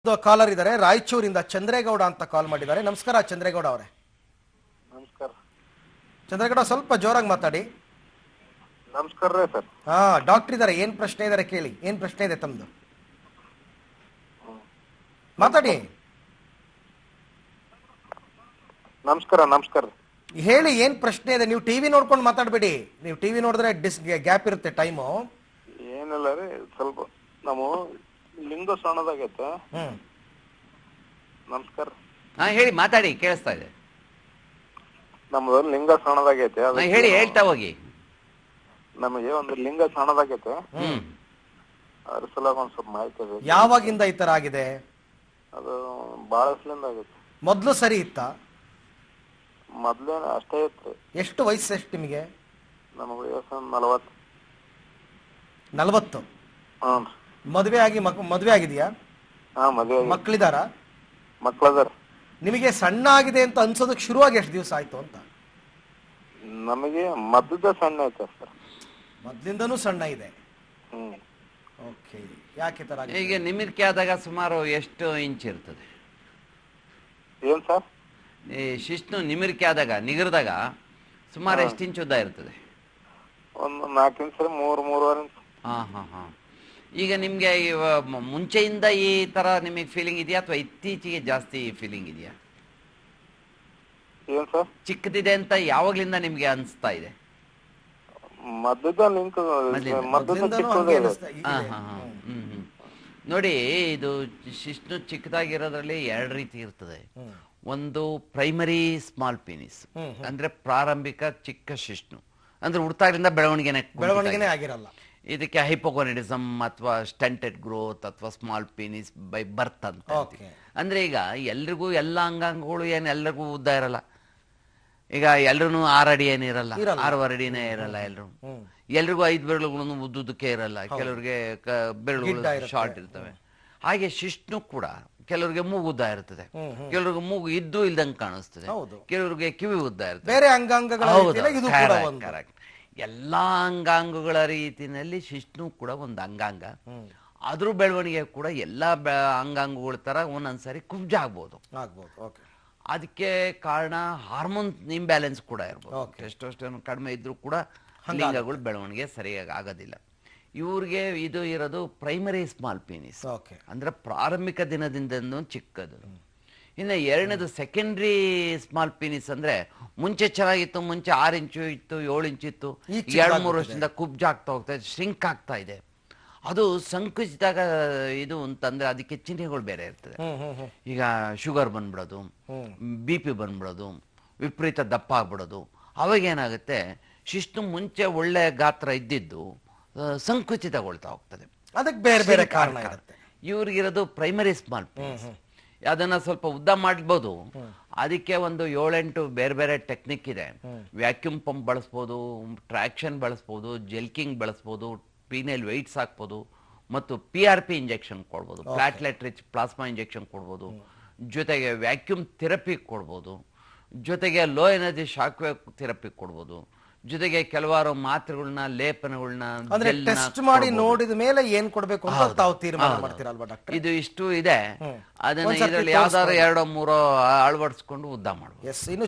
Collar ಇದ್ದಾರೆ ರಾಯಚೂರಿಂದ ಚಂದ್ರೇಗೌಡ ಅಂತ ಕಾಲ್ ಮಾಡಿದ್ದಾರೆ ನಮಸ್ಕಾರ ಚಂದ್ರೇಗೌಡ ಅವರೇ ನಮಸ್ಕಾರ ಚಂದ್ರೇಗೌಡ ಸ್ವಲ್ಪ ಜೋರಾಗಿ ಮಾತಾಡಿ ನಮಸ್ಕಾರ ರೀ ಸರ್ ಹಾ ಡಾಕ್ಟರ್ ಇದ್ದಾರೆ ಏನ್ ಪ್ರಶ್ನೆ ಇದ್ದಾರೆ ಕೇಳಿ ಏನ್ ಪ್ರಶ್ನೆ ಇದೆ ತಮ್ದು ಮಾತಾಡಿ ನಮಸ್ಕಾರ ನಮಸ್ಕಾರ ಹೇಳಿ ಏನ್ ಪ್ರಶ್ನೆ ಇದೆ ನೀವು ಟಿವಿ ನೋಡ್ಕೊಂಡು ಮಾತಾಡಬೇಡಿ ನೀವು ಟಿವಿ ನೋಡಿದ್ರೆ ಡಿಸ್ ಗ್ಯಾಪ್ ಇರುತ್ತೆ ಟೈಮು ಏನಿಲ್ಲ ರೀ ಸ್ವಲ್ಪ ನಾವು ಲಿಂಗ ಸಣ್ಣದಾಗೈತೆ ಹ್ಮ್ ನಮಸ್ಕಾರ ಹಾ ಹೇಳಿ ಮಾತಾಡಿ ಕೇಳಿಸ್ತಾ ಇದೆ ನಮ್ದು ಲಿಂಗ ಸಣ್ಣದಾಗೈತೆ ಹಾ, ಅದಕ್ಕೆ ಹೇಳಿ ಹೇಳ್ತಾ ಹೋಗಿ ನಮಗೆ ಒಂದು ಲಿಂಗ ಸಣ್ಣದಾಗೈತೆ ಹ್ಮ್ ಅದ್ರ ಸಲುವಾಗಿ ಒಂದ್ ಸ್ವಲ್ಪ ಮಾಹಿತಿ ಬೇಕು ಯಾವಾಗಿಂದ ಈ ತರ ಆಗಿದೆ ಅದು ಭಾಳ ದಿವಸದಿಂದ ಆಗೈತೆ ಮೊದ್ಲು ಸರಿ ಇತ್ತ ಮೊದ್ಲೇನ ಅಷ್ಟೇ ಇತ್ತು ಎಷ್ಟು ವಯಸ್ಸು ಎಷ್ಟು ನಿಮಗೆ ನಮಗೆ ವಯಸ್ಸು ಒಂದ್ ನಲವತ್ತು ನಲವತ್ತು ಹ್ಞೂ ರೀ ಮದುವೆ ಆಗಿ ಮಕ್ ಮದುವೆ ಆಗಿದೆಯಾ ಹಾ ಮದುವೆ ಆಗಿ ಮಕ್ಕಳಿದಾರ ಮಕ್ಳದಾರ ನಿಮಗೆ ಸಣ್ಣ ಆಗಿದೆ ಅಂತ ಅನ್ಸೋದಕ್ಕೆ ಶುರುವಾಗಿ ಎಷ್ಟು ದಿವಸ ಆಯ್ತು ಅಂತ ನಮಗೆ ಮದ್ದದ ಸಣ್ಣ ಐತೆ ಸರ್ ಮೊದ್ಲಿಂದನೂ ಸಣ್ಣ ಇದೆ ಹ್ಮ್ ಓಕೆ ಯಾಕೆ ಈ ತರ ಆಗಿದೆ? ಈಗ ನಿಮಿರಿಕೆ ಆದಾಗ ಸುಮಾರು ಎಷ್ಟು ಇಂಚ್ ಇರ್ತದೆ ಏನ್ ಸರ್ ಈ ಶಿಶ್ನು ನಿಮಿರಿಕೆ ಆದಾಗ ನಿಗರ್ದಾಗ ಸುಮಾರು ಎಷ್ಟು ಇಂಚ್ ಉದ್ದ ಇರ್ತದೆ ಒಂದು ನಾಲ್ಕು ಇಂಚ್ ಮೂರು ಮೂರುವರೆ ಇಂಚ್ ಹಾ ಹಾ ಹಾ ಈಗ ನಿಮ್ಗೆ ಇವ ಮ- ಮುಂಚೆಯಿಂದ ಈ ತರ ನಿಮಗೆ ಫೀಲಿಂಗ್ ಇದೆಯಾ ಅಥವಾ ಇತ್ತೀಚೆಗೆ ಜಾಸ್ತಿ ಫೀಲಿಂಗ್ ಇದೆಯಾ ಏನ್ ಸರ್ ಚಿಕ್ಕದಿದೆ ಅಂತ ಯಾವಾಗ್ಲಿಂದ ನಿಮ್ಗೆ ಅನಿಸ್ತಾ ಇದೆ ಮದ್ದದ ಲಿಂಕ್ ಮೊದ್ಲಿಂದ. ಮದ್ದದ ಮೊದ್ಲಿಂದನೂ ಚಿಕ್ಕದೇ ಹಂಗೆ ಇದೆ. ಅನಿಸ್ತಾ ಇದೆ. ಹಾ ಹಾ ಹಾ ಹ್ಮ್ ಹ್ಮ್ ನೋಡಿ ಇದು ಶಿಶ್ನು ಚಿಕ್ಕದಾಗಿರೋದ್ರಲ್ಲಿ ಎರಡು ರೀತಿ ಇರ್ತದೆ ಹ್ಮ್. ಒಂದು ಪ್ರೈಮರಿ ಸ್ಮಾಲ್ ಪೀನಿಸ್ ಹ್ಮ್, ಅಂದ್ರೆ ಪ್ರಾರಂಭಿಕ ಚಿಕ್ಕ ಶಿಶ್ನು ಅಂದ್ರೆ ಹುಡ್ತಾಗ್ಲಿಂದ ಬೆಳವಣಿಗೆನೆ ಬೆಳವಣಿಗೆನೇ ಆಗಿರಲ್ಲ ಇದಕ್ಕೆ ಹೈಪೋಗೋನಿಡಿಸಮ್ ಅಥವಾ ಸ್ಟಂಟೆಡ್ ಗ್ರೋತ್ ಅಥವಾ ಸ್ಮಾಲ್ ಪೀನಿಸ್ ಬೈ ಬರ್ತ್ ಅಂತ Okay. ಹೇಳ್ತೀವಿ. ಅಂದ್ರೆ ಈಗ ಎಲ್ರಿಗೂ ಎಲ್ಲ ಅಂಗಾಂಗಗಳು ಏನು ಎಲ್ರಿಗೂ ಉದ್ದ ಇರಲ್ಲ ಈಗ ಎಲ್ರೂ ಆರು ಅಡಿ ಏನಿರಲ್ಲ ಇರಲ್ಲ. ಆರೂವರೆ ಅಡಿನೇ ಇರಲ್ಲ ಎಲ್ರು ಹ್ಮ್. ಎಲ್ರಿಗೂ ಐದು ಬೆರಳುಗಳನ್ನು ಉದ್ದುದಕ್ಕೆ ಇರಲ್ಲ ಕೆಲವರಿಗೆ ಕ- ಬೆರಳುಗಳು ಗಿಡ್ಡ ಇರುತ್ತೆ. ಶಾರ್ಟ್ ಇರ್ತವೆ ಹಾಗೆ ಶಿಶ್ನು ಕೂಡ ಕೆಲವರಿಗೆ ಮೂಗು ಉದ್ದ ಇರ್ತದೆ ಹ್ಮ್, ಹ್ಮ್. ಕೆಲವರಿಗೆ ಮೂಗು ಇದ್ದು ಇಲ್ದಂಗೆ ಕಾಣಿಸ್ತದೆ ಹೌದು. ಕೆಲವರಿಗೆ ಕಿವಿ ಉದ್ದ ಇರ್ತದೆ ಬೇರೆ ಅಂಗಾಂಗಗಳ ಹೌದು, ರೀತಿಯಲ್ಲಿ ಇದು ಕೂಡ correct, ಒಂದು correct. ಎಲ್ಲಾ ಅಂಗಾಂಗಗಳ ರೀತಿನಲ್ಲಿ ಶಿಶ್ನು ಕೂಡ ಒಂದು ಅಂಗಾಂಗ ಹ್ಮ್. ಅದ್ರ ಬೆಳವಣಿಗೆ ಕೂಡ ಎಲ್ಲಾ ಬೆ- ಅಂಗಾಂಗಗಳ ತರ ಒಂದೊಂದ್ಸರಿ ಕುಬ್ಜ ಆಗ್ಬೋದು ಆಗ್ಬೋದು ಓಕೆ ಅದಕ್ಕೆ ಕಾರಣ ಹಾರ್ಮೋನ್ ಇಂಬ್ಯಾಲೆನ್ಸ್ ಕೂಡ ಇರ್ಬೋದು Okay. ಟೆಸ್ಟೋಸ್ಟೆರೋನ್ ಕಡಿಮೆ ಇದ್ರೂ ಕೂಡ ಲಿಂಗಗಳ ಬೆಳವಣಿಗೆ ಸರಿಯಾಗಿ ಆಗೋದಿಲ್ಲ ಇವ್ರಿಗೆ ಇದು ಇರೋದು ಪ್ರೈಮರಿ ಸ್ಮಾಲ್ ಪೀನಿಸ್ ಓಕೆ ಅಂದ್ರೆ ಪ್ರಾರಂಭಿಕ ದಿನದಿಂದ ಚಿಕ್ಕದು ಇನ್ನು ಎರಡನೇದು ಸೆಕೆಂಡ್ರಿ ಸ್ಮಾಲ್ ಪೀನಿಸ್ ಅಂದ್ರೆ ಮುಂಚೆ ಚೆನ್ನಾಗಿತ್ತು ಮುಂಚೆ ಆರು ಇಂಚು ಇತ್ತು ಏಳು ಇಂಚು ಇತ್ತು ಈಗ ಎರಡು ಮೂರು ಚಿಕ್ಕದಾಗ್ಬಿಟ್ಟಿದೆ. ವರ್ಷದಿಂದ ಕುಬ್ಜ ಆಗ್ತಾ ಹೋಗ್ತಾ ಇದೆ ಶ್ರಿಂಕ್ ಆಗ್ತಾ ಇದೆ ಅದು ಸಂಕುಚಿತಾಗ ಇದು ಅಂತಂದ್ರೆ ಅದಕ್ಕೆ ಚಿಹ್ನೆಗಳು ಬೇರೆ ಇರ್ತದೆ ಹ್ಮ್ ಹ್ಮ್ ಹ್ಮ್ ಈಗ ಶುಗರ್ ಬಂದ್ಬಿಡೋದು ಹ್ಮ್. ಬಿ ಪಿ ಬಂದ್ಬಿಡೋದು ವಿಪರೀತ ದಪ್ಪ ಆಗ್ಬಿಡೋದು ಅವಾಗ ಏನಾಗುತ್ತೆ ಶಿಸ್ತು ಮುಂಚೆ ಒಳ್ಳೆ ಗಾತ್ರ ಇದ್ದಿದ್ದು ಆ, ಸಂಕುಚಿತಗೊಳ್ತಾ ಹೋಗ್ತದೆ ಅದಕ್ಕೆ ಬೇರೆ ಬೇರೆ ಕಾರಣ ಇರುತ್ತೆ ಇವ್ರಿಗಿರೋದು ಪ್ರೈಮರಿ ಸ್ಮಾಲ್ ಅದನ್ನ ಸ್ವಲ್ಪ ಉದ್ದ ಮಾಡ್ಬೋದು ಅದಕ್ಕೆ ಒಂದು ಏಳೆಂಟು ಬೇರೆ ಬೇರೆ ಟೆಕ್ನಿಕ್ ಇದೆ ವ್ಯಾಕ್ಯೂಮ್ ಪಂಪ್ ಬಳಸ್ಬೋದು ಟ್ರಾಕ್ಷನ್ ಬಳಸ್ಬೋದು ಜೆಲ್ಕಿಂಗ್ ಬಳಸ್ಬೋದು ಪೀನೇಲ್ ವೆಯ್ಟ್ಸ್ ಹಾಕ್ಬೋದು ಮತ್ತು ಪಿ ಆರ್ ಪಿ ಇಂಜೆಕ್ಷನ್ ಕೊಡ್ಬೋದು ಪ್ಲಾಟ್ಲೆಟ್ ರಿಚ್ ಪ್ಲಾಸ್ಮಾ ಇಂಜೆಕ್ಷನ್ ಕೊಡ್ಬೋದು ಜೊತೆಗೆ ವ್ಯಾಕ್ಯೂಮ್ ಥೆರಪಿ ಕೊಡ್ಬೋದು ಜೊತೆಗೆ low energy shock wave therapy ಕೊಡ್ಬೋದು ಜೊತೆಗೆ ಕೆಲವಾರು ಮಾತ್ರೆಗಳನ್ನ ಲೇಪನಗಳನ್ನ ಅಂದ್ರೆ gel ನ ಟೆಸ್ಟ್ ಮಾಡಿ ಕೊಡ್ಬೋದು. ನೋಡಿದ ಮೇಲೆ ಏನ್ ಕೊಡ್ಬೇಕು ಅಂತ ತಾವು ತೀರ್ಮಾನ ಮಾಡ್ತೀರಲ್ವಾ ಡಾಕ್ಟರ್ ಇದು ಇಷ್ಟು ಇದೆ ಹ್ಮ್. ಅದನ್ನ ಒಂದ್ಸರ್ತಿ ಇದರಲ್ಲಿ ಯಾವ್ದಾದ್ರು ಎರಡೋ ಮೂರೋ ಅಳವಡಿಸ್ಕೊಂಡು ಉದ್ದ ಮಾಡ್ಬೋದು ಎಸ್ ಇನ್ನು